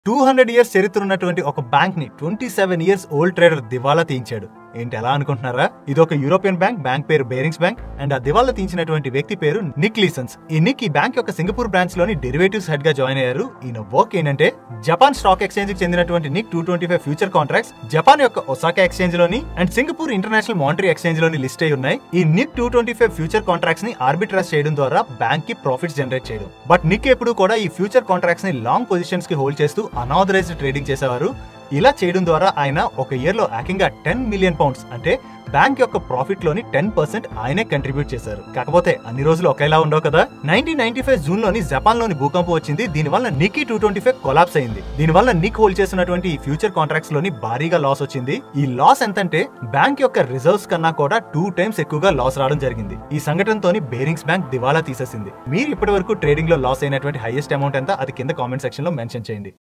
two hundred years చరిత్ర ఉన్నటువంటి ఒక బ్యాంక్ ని twenty seven years old trader దివాలా తీయించాడు ఏంటి ఎలా అనుకుంటున్నారా ఇది ఒక యూరోపియన్ బ్యాంక్ బ్యాంక్ పేరు బేరింగ్స్ బ్యాంక్ అండ్ ఆ దివాలా తీయించినటువంటి వ్యక్తి పేరు నిక్ లీసన్స్ ఈ నిక్ ఈ బ్యాంక్ యొక్క సింగపూర్ బ్రాంచ్ లోని డెరివేటివ్స్ హెడ్ గా జాయిన్ అయ్యారు ఈయన వర్క్ ఏంటంటే జపాన్ స్టాక్ ఎక్స్చేంజ్ కి చెందినటువంటి Nikkei two twenty five future contracts Japan యొక్క ఒసాకా ఎక్స్చేంజ్ లోని and Singapore international monetary exchange లోని లిస్ట్ అయి ఉన్నాయి ఈ Nikkei two twenty five future contracts ని ఆర్బిట్రాస్ చేయడం ద్వారా బ్యాంక్ కి ప్రాఫిట్స్ జనరేట్ చేయడం బట్ నిక్ ఎప్పుడు కూడా ఈ ఫ్యూచర్ కాంట్రాక్ట్స్ ని లాంగ్ పొజిషన్స్ కి హోల్డ్ చేస్తూ అనాథరైజ్డ్ ట్రేడింగ్ చేసేవారు ఇలా చేయడం ద్వారా ఆయన ఒక ఇయర్ లో ఏకంగా టెన్ మిలియన్ పౌండ్స్ అంటే బ్యాంక్ యొక్క ప్రాఫిట్ లోని టెన్ పర్సెంట్ ఆయనే కంట్రిబ్యూట్ చేశారు కాకపోతే అన్ని రోజులు ఒకేలా ఉండవు కదా నైన్టీన్ నైన్టీ ఫైవ్ జూన్ లోని జపాన్ లోని భూకంపం వచ్చింది దీనివల్ల Nikkei two twenty five collapse అయింది దీనివల్ల నిక్ హోల్డ్ చేసినటువంటి ఈ ఫ్యూచర్ కాంట్రాక్ట్స్ లోని భారీగా లాస్ వచ్చింది ఈ లాస్ ఎంతంటే బ్యాంక్ యొక్క రిజర్వ్స్ కన్నా కూడా టూ టైమ్స్ ఎక్కువగా లాస్ రావడం జరిగింది ఈ సంఘటనతోని బేరింగ్స్ బ్యాంక్ దివాలా తీసేసింది మీరు ఇప్పటి వరకు ట్రేడింగ్ లో లాస్ అయినటువంటి హైయెస్ట్ అమౌంట్ ఎంత అది కింద కామెంట్ సెక్షన్ లో మెన్షన్ చేయండి